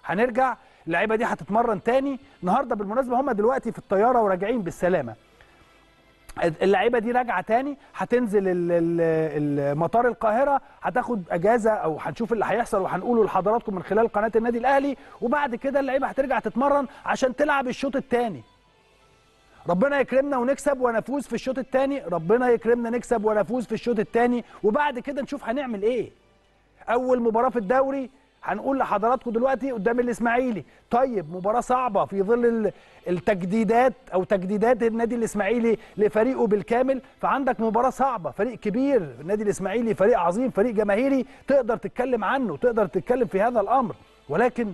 هنرجع اللعيبه دي هتتمرن تاني النهارده بالمناسبه هم دلوقتي في الطياره وراجعين بالسلامه اللعيبه دي راجعه تاني هتنزل ال- ال- ال- مطار القاهره هتاخد اجازه او هنشوف اللي هيحصل وهنقوله لحضراتكم من خلال قناه النادي الاهلي وبعد كده اللعيبه هترجع تتمرن عشان تلعب الشوط الثاني ربنا يكرمنا ونكسب ونفوز في الشوط الثاني ربنا يكرمنا نكسب ونفوز في الشوط الثاني وبعد كده نشوف هنعمل ايه اول مباراه في الدوري هنقول لحضراتكم دلوقتي قدام الاسماعيلي طيب مباراه صعبه في ظل ال- التجديدات او تجديدات النادي الاسماعيلي لفريقه بالكامل فعندك مباراه صعبه فريق كبير النادي الاسماعيلي فريق عظيم فريق جماهيري تقدر تتكلم عنه تقدر تتكلم في هذا الامر ولكن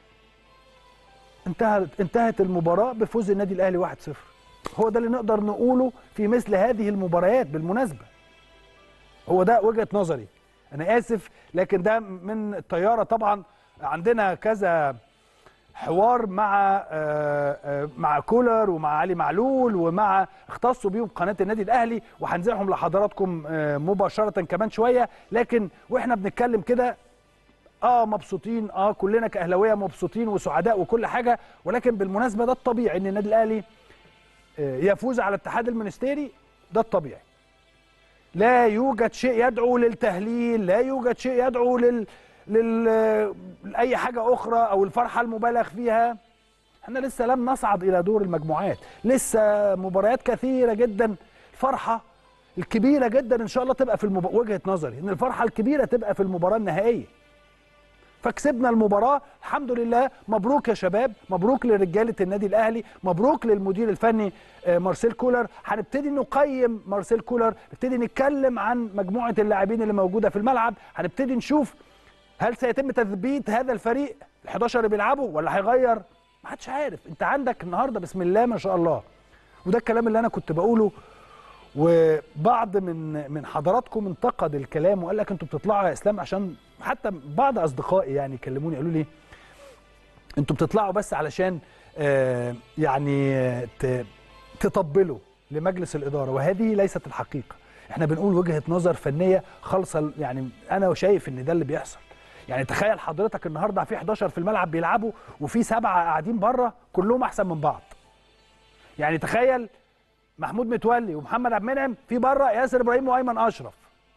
انتهت انتهت المباراه بفوز النادي الاهلي 1-0 هو ده اللي نقدر نقوله في مثل هذه المباريات بالمناسبه هو ده وجهه نظري انا اسف لكن ده من الطياره طبعا عندنا كذا حوار مع آه، آه، مع كولر ومع علي معلول ومع اختصوا بيهم قناه النادي الاهلي وهنذيعهم لحضراتكم آه، مباشره كمان شويه لكن واحنا بنتكلم كده اه مبسوطين اه كلنا كاهلاويه مبسوطين وسعداء وكل حاجه ولكن بالمناسبه ده الطبيعي ان النادي الاهلي آه، يفوز على الاتحاد المنستيري ده الطبيعي لا يوجد شيء يدعو للتهليل لا يوجد شيء يدعو لل... لل... لأي حاجة أخرى أو الفرحة المبالغ فيها احنا لسه لم نصعد إلى دور المجموعات لسه مباريات كثيرة جدا الفرحة الكبيرة جدا إن شاء الله تبقى في المب... وجهة نظري إن الفرحة الكبيرة تبقى في المباراة النهائية فكسبنا المباراة الحمد لله مبروك يا شباب مبروك لرجالة النادي الأهلي مبروك للمدير الفني آه، مارسيل كولر هنبتدي نقيم مارسيل كولر نبتدي نتكلم عن مجموعة اللاعبين اللي موجودة في الملعب هنبتدي نشوف هل سيتم تثبيت هذا الفريق ال 11 اللي بيلعبوا ولا هيغير ما حدش عارف انت عندك النهارده بسم الله ما شاء الله وده الكلام اللي انا كنت بقوله وبعض من من حضراتكم انتقد الكلام وقال لك انتوا بتطلعوا يا اسلام عشان حتى بعض اصدقائي يعني كلموني قالوا لي انتوا بتطلعوا بس علشان آه، يعني آه، ت- تطبلوا لمجلس الاداره وهذه ليست الحقيقه احنا بنقول وجهه نظر فنيه خالصه يعني انا شايف ان ده اللي بيحصل يعني تخيل حضرتك النهارده في 11 في الملعب بيلعبوا وفي سبعه قاعدين بره كلهم احسن من بعض يعني تخيل محمود متولي ومحمد عبد المنعم في بره ياسر ابراهيم وايمن اشرف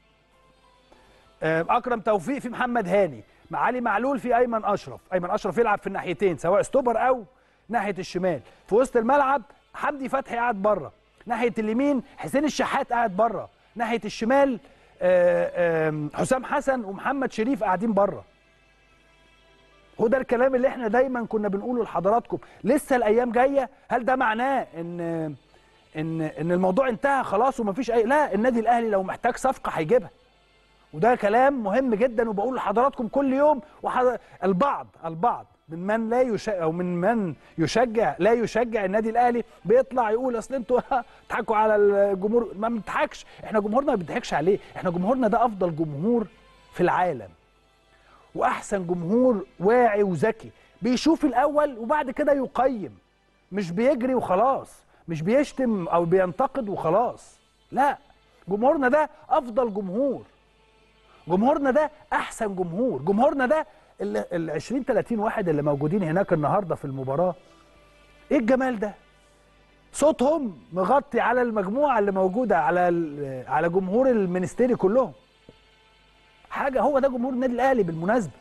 آه، اكرم توفيق في محمد هاني مع علي معلول في ايمن اشرف ايمن اشرف يلعب في الناحيتين سواء ستوبر او ناحيه الشمال في وسط الملعب حمدي فتحي قاعد بره ناحيه اليمين حسين الشحات قاعد بره ناحيه الشمال آه، آم، حسام حسن ومحمد شريف قاعدين بره هو ده الكلام اللي احنا دايما كنا بنقوله لحضراتكم لسه الايام جايه هل ده معناه ان ان ان الموضوع انتهى خلاص ومفيش اي لا النادي الاهلي لو محتاج صفقه هيجيبها وده كلام مهم جدا وبقول لحضراتكم كل يوم وحضر... البعض البعض من من لا يشجع او من من يشجع لا يشجع النادي الاهلي بيطلع يقول اصل انتوا بتضحكوا على الجمهور ما بنضحكش احنا جمهورنا ما بيضحكش عليه احنا جمهورنا ده افضل جمهور في العالم واحسن جمهور واعي وذكي بيشوف الاول وبعد كده يقيم مش بيجري وخلاص مش بيشتم او بينتقد وخلاص لا جمهورنا ده افضل جمهور جمهورنا ده احسن جمهور جمهورنا ده ال ال 20 30 واحد اللي موجودين هناك النهارده في المباراه ايه الجمال ده صوتهم مغطي على المجموعه اللي موجوده على ال- على جمهور المنستيري كلهم حاجه هو ده جمهور النادي الاهلي بالمناسبه